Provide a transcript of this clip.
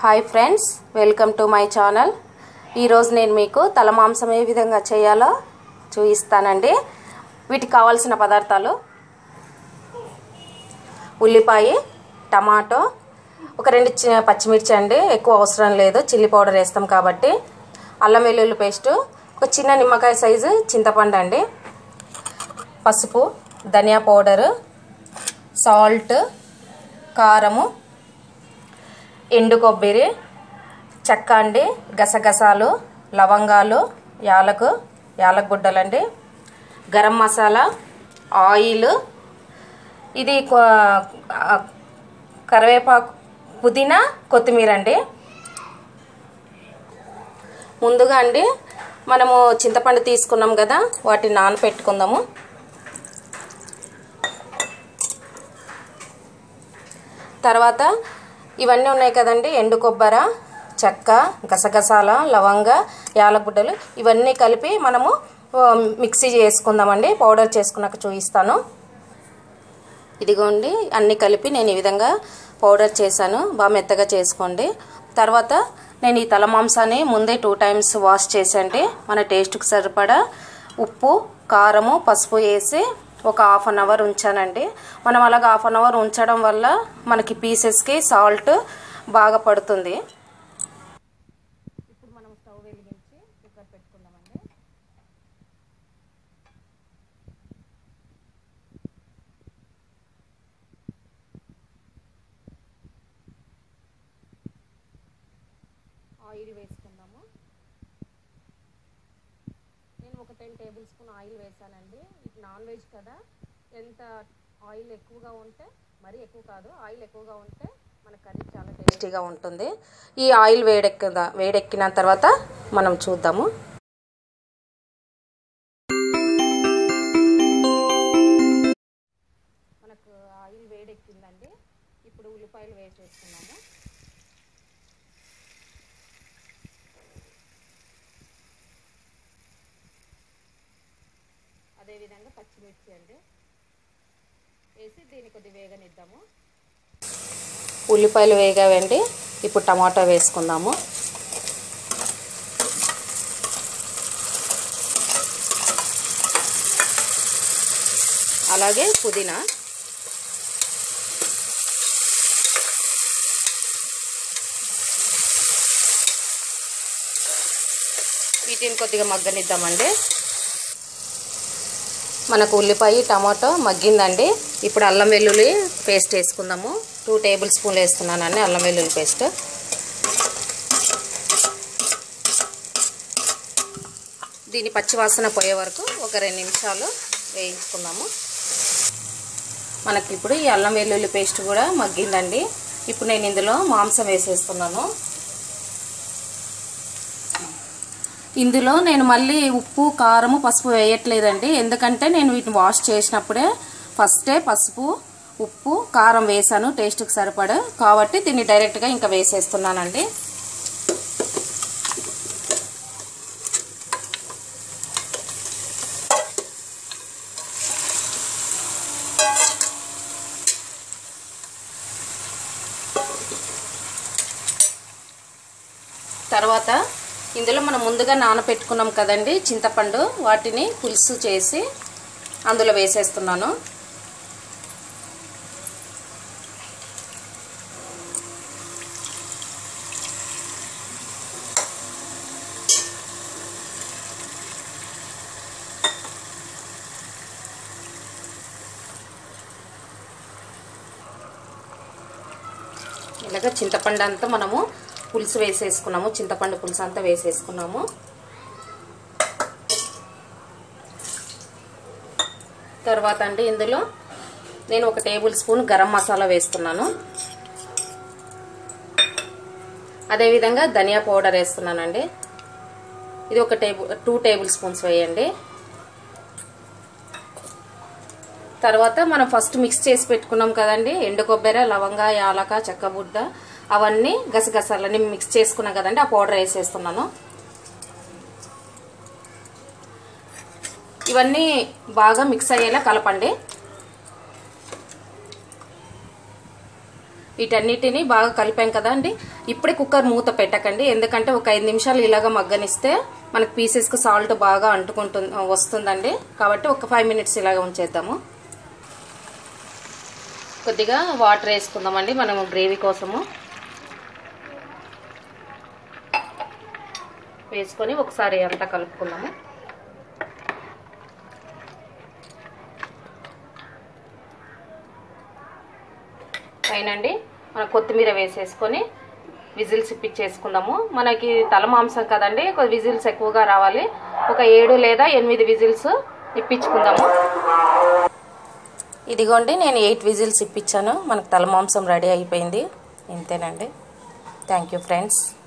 hi friends welcome to my channel ఈరోజు నేను మీకు తల మాంసం ఏ విధంగా చేయాలో చూపిస్తానండి వీటికి కావాల్సిన పదార్థాలు ఉల్లిపాయ టమాటో ఒక రెండు చి- పచ్చిమిర్చి అండి ఎక్కువ అవసరం లేదు చిల్లీ పౌడర్ వేస్తాం కాబట్టి అల్లం వెల్లుల్లి పేస్ట్ ఒక చిన్న నిమ్మకాయ సైజు చింతపండు అండి పసుపు ధనియా పౌడరు సాల్ట్ కారము ఎండు కొబ్బరి చెక్క అండి గసగసాలు లవంగాలు యాలకు యాలకుగుడ్డలండి గరం మసాలా ఆయిల్ ఇది కొ- ఆ, కరివేపాకు పుదీనా కొత్తిమీర అండి ముందుగా అండి మనము చింతపండు తీసుకున్నాం కదా వాటిని నానపెట్టుకుందాము తర్వాత ఇవన్నీ ఉన్నాయి కదండి ఎండు కొబ్బర చెక్క గసగసాల లవంగ యాలగుడ్డలు ఇవన్నీ కలిపి మనము ఆ, మిక్సీ చేసుకుందామండి పౌడర్ చేసుకున్నాక చూపిస్తాను ఇదిగోండి అన్నీ కలిపి నేను ఈ విధంగా పౌడర్ చేశాను బాగా మెత్తగా చేసుకోండి తర్వాత నేను ఈ తల మాంసాన్ని ముందే టూ టైమ్స్ వాష్ చేసండి మన టేస్ట్కి సరిపడా ఉప్పు కారము పసుపు వేసి ఒక హాఫ్ అన్ అవర్ ఉంచానండి మనం అలాగ హాఫ్ అన్ అవర్ ఉంచడం వల్ల మనకి పీసెస్కి సాల్ట్ బాగా పడుతుంది ఇప్పుడు మనం స్టవ్ వెలిగించి కుక్కర్ పెట్టుకుందామండి ఆయిల్ వేసుకుందాము నేను ఒక టెన్ టేబుల్ స్పూన్ ఆయిల్ వేసానండి ఇది నాన్ వెజ్ కదా ఎంత ఆయిల్ ఎక్కువగా ఉంటే మరీ ఎక్కువ కాదు ఆయిల్ ఎక్కువగా ఉంటే మన కర్రీ చాలా టేస్టీగా ఉంటుంది ఈ ఆయిల్ వేడెక్కదా వేడెక్కిన తర్వాత మనం చూద్దాము మనకు ఆయిల్ వేడెక్కిందండి ఇప్పుడు ఉల్లిపాయలు వేసేసుకున్నాము అదేవిధంగా పచ్చిమిర్చి అండి వేసి దీన్ని కొద్ది వేగనిద్దాము ఉల్లిపాయలు వేగావండి ఇప్పుడు టమాటా వేసుకుందాము అలాగే పుదీనా వీటిని కొద్దిగా మగ్గనిద్దామండి మనకు ఉల్లిపాయ టమాటో మగ్గిందండి ఇప్పుడు అల్లం వెల్లుల్లి పేస్ట్ వేసుకుందాము టూ టేబుల్ స్పూన్లు వేస్తున్నానండి అల్లం వెల్లుల్లి పేస్ట్ దీని పచ్చివాసన పోయే వరకు ఒక రెండు నిమిషాలు వేయించుకుందాము మనకి ఇప్పుడు ఈ అల్లం వెల్లుల్లి పేస్ట్ కూడా మగ్గిందండి ఇప్పుడు నేను ఇందులో మాంసం వేసేస్తున్నాను ఇందులో నేను మళ్ళీ ఉప్పు కారము పసుపు వేయట్లేదండి ఎందుకంటే నేను వీటిని వాష్ చేసినప్పుడే ఫస్టే పసుపు ఉప్పు కారం వేసాను టేస్ట్కి సరిపడా కాబట్టి దీన్ని డైరెక్ట్గా ఇంకా వేసేస్తున్నానండి తర్వాత ఇందులో మనం ముందుగా నానబెట్టుకున్నాం కదండి చింతపండు వాటిని పులుసు చేసి అందులో వేసేస్తున్నాను ఇలాగ చింతపండు అంతా మనము పులుసు వేసేసుకున్నాము చింతపండు పులుసు అంతా వేసేసుకున్నాము తర్వాత అండి ఇందులో నేను ఒక టేబుల్ స్పూన్ గరం మసాలా వేస్తున్నాను అదేవిధంగా ధనియా పౌడర్ వేస్తున్నానండి ఇది ఒక టేబుల్ టూ టేబుల్ స్పూన్స్ వేయండి తర్వాత మనం ఫస్ట్ మిక్స్ చేసి పెట్టుకున్నాం కదండి ఎండు కొబ్బరి లవంగా యాలక చెక్కబుడ్డ అవన్నీ గసగసాలన్నీ మిక్స్ చేసుకున్నాం కదండి ఆ పౌడర్ వేసేస్తున్నాను ఇవన్నీ బాగా మిక్స్ అయ్యేలా కలపండి వీటన్నిటిని బాగా కలిపాం కదా అండి ఇప్పుడే కుక్కర్ మూత పెట్టకండి ఎందుకంటే ఒక ఐదు నిమిషాలు ఇలాగ మగ్గనిస్తే మనకి పీసెస్కి సాల్ట్ బాగా అంటుకుంటుంది వస్తుందండి కాబట్టి ఒక ఫైవ్ మినిట్స్ ఇలాగ ఉంచేద్దాము కొద్దిగా వాటర్ వేసుకుందామండి మనము గ్రేవీ కోసము వేసుకొని ఒకసారి అంతా కలుపుకుందాము పైనండి మనం కొత్తిమీర వేసేసుకొని విజిల్స్ ఇప్పించేసుకుందాము మనకి తల మాంసం కదండి కొద్ది విజిల్స్ ఎక్కువగా రావాలి ఒక ఏడు లేదా ఎనిమిది విజిల్స్ ఇప్పించుకుందాము ఇదిగోండి నేను ఎయిట్ విజిల్స్ ఇప్పించాను మనకు తల మాంసం రెడీ అయిపోయింది ఇంతేనండి థ్యాంక్ యూ ఫ్రెండ్స్